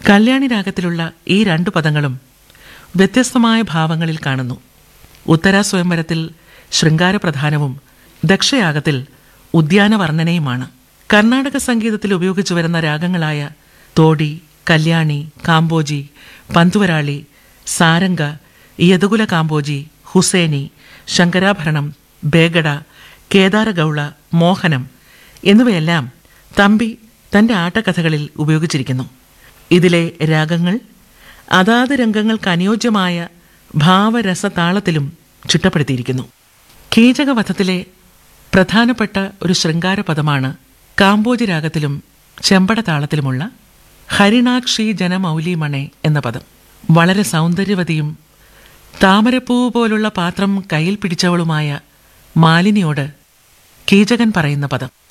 കല്യാണി രാഗത്തിലുള്ള ഈ രണ്ടു പദങ്ങളും വ്യത്യസ്തമായ ഭാവങ്ങളിൽ കാണുന്നു ഉത്തര സ്വയംവരത്തിൽ ശൃംഗാരപ്രധാനവും ദക്ഷയാഗത്തിൽ ഉദ്യാനവർണ്ണനയുമാണ് കർണാടക സംഗീതത്തിൽ ഉപയോഗിച്ചു വരുന്ന രാഗങ്ങളായ തോടി കല്യാണി കാമ്പോജി പന്തുവരാളി സാരംഗ യദുകുല കാമ്പോജി ഹുസേനി ശങ്കരാഭരണം ബേഗഡ കേദാരഗൗള മോഹനം എന്നിവയെല്ലാം തമ്പി തന്റെ ആട്ടക്കഥകളിൽ ഉപയോഗിച്ചിരിക്കുന്നു ഇതിലെ രാഗങ്ങൾ അതാത് രംഗങ്ങൾക്ക് അനുയോജ്യമായ ഭാവരസതാളത്തിലും ചിട്ടപ്പെടുത്തിയിരിക്കുന്നു കീചകവധത്തിലെ പ്രധാനപ്പെട്ട ഒരു ശൃംഗാര പദമാണ് കാമ്പോജി രാഗത്തിലും ചെമ്പട താളത്തിലുമുള്ള ഹരിണാക്ഷി ജനമൗലിമണെ എന്ന പദം വളരെ സൗന്ദര്യവതിയും താമരപ്പൂ പോലുള്ള പാത്രം കയ്യിൽ പിടിച്ചവളുമായ മാലിനിയോട് കീചകൻ പറയുന്ന പദം